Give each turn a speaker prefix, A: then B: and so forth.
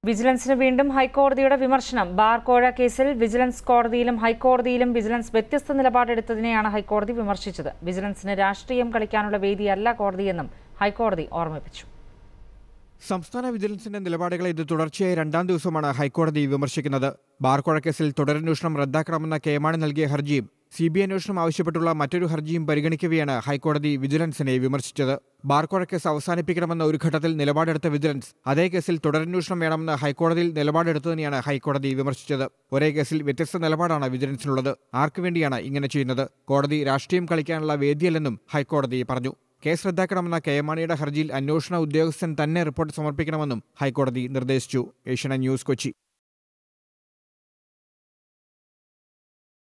A: വിജിലൻസിന് വീണ്ടും ഹൈക്കോടതിയുടെ വിമർശനം ബാർ കോഴ കേസിൽ വിജിലൻസ് കോടതിയിലും ഹൈക്കോടതിയിലും വിജിലൻസ് വ്യത്യസ്ത നിലപാടെടുത്തതിനെയാണ് ഹൈക്കോടതി വിമർശിച്ചത് വിജിലൻസിന് രാഷ്ട്രീയം കളിക്കാനുള്ള വേദിയല്ല കോടതിയെന്നും ഹൈക്കോടതി ഓർമ്മിപ്പിച്ചു
B: സംസ്ഥാന വിജിലൻസിന്റെ നിലപാടുകളെ ഇത് തുടർച്ചയായി രണ്ടാം ദിവസമാണ് ഹൈക്കോടതി വിമർശിക്കുന്നത് ബാർക്കോഴ കേസിൽ തുടരന്വേഷണം റദ്ദാക്കണമെന്ന കെ മാണി നൽകിയ ഹർജിയും സി ബി അന്വേഷണം ആവശ്യപ്പെട്ടുള്ള മറ്റൊരു ഹർജിയും പരിഗണിക്കവെയാണ് ഹൈക്കോടതി വിജിലൻസിനെ വിമർശിച്ചത് ബാർക്കോഴ കേസ് അവസാനിപ്പിക്കണമെന്ന ഒരു ഘട്ടത്തിൽ നിലപാടെടുത്ത വിജിലൻസ് അതേ കേസിൽ തുടരന്വേഷണം വേണമെന്ന് ഹൈക്കോടതിയിൽ നിലപാടെടുത്തതിനെയാണ് ഹൈക്കോടതി വിമർശിച്ചത് ഒരേ കേസിൽ വ്യത്യസ്ത നിലപാടാണ് വിജിലൻസിനുള്ളത് ആർക്കു വേണ്ടിയാണ് ഇങ്ങനെ ചെയ്യുന്നത് കോടതി രാഷ്ട്രീയം കളിക്കാനുള്ള വേദിയല്ലെന്നും ഹൈക്കോടതി പറഞ്ഞു കേസ് റദ്ദാക്കണമെന്ന കെ എം മാണിയുടെ ഹർജിയിൽ അന്വേഷണ ഉദ്യോഗസ്ഥൻ തന്നെ റിപ്പോർട്ട് സമർപ്പിക്കണമെന്നും ഹൈക്കോടതി നിർദ്ദേശിച്ചു ഏഷ്യൻ ന്യൂസ് കൊച്ചി